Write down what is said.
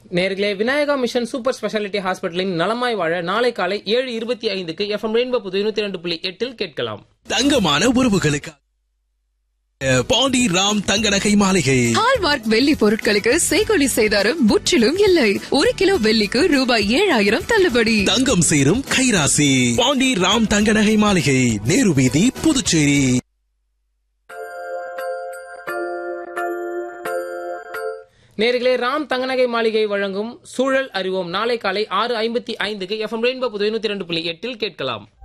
நேர்களே Vinayaka mission super speciality ஹாஸ்பிட்டலின் நலமாய் வாழ நாளை காலை ஏழு இருபத்தி ஐந்துக்கு எஃப்எம் ரெயின்போ புது நூத்தி ரெண்டு புள்ளி எட்டில் கேட்கலாம் தங்கமான உறவுகளுக்கு பாண்டி ராம் தங்க நகை மாளிகை ஹால்மார்க் வெள்ளி பொருட்களுக்கு செய்கொலி செய்தாரும் முற்றிலும் இல்லை ஒரு கிலோ வெள்ளிக்கு ரூபாய் ஏழாயிரம் தள்ளுபடி தங்கம் சேரும் கைராசி பாண்டி ராம் தங்க நகை மாளிகை நேரு வீதி புதுச்சேரி நேர்களே ராம் தங்கநகை மாளிகை வழங்கும் சூழல் அறிவோம் நாளை காலை ஆறு ஐம்பத்தி ஐந்துக்கு எஃப்எம் ரெயின்போ புது நூத்தி ரெண்டு புள்ளி எட்டில் கேட்கலாம்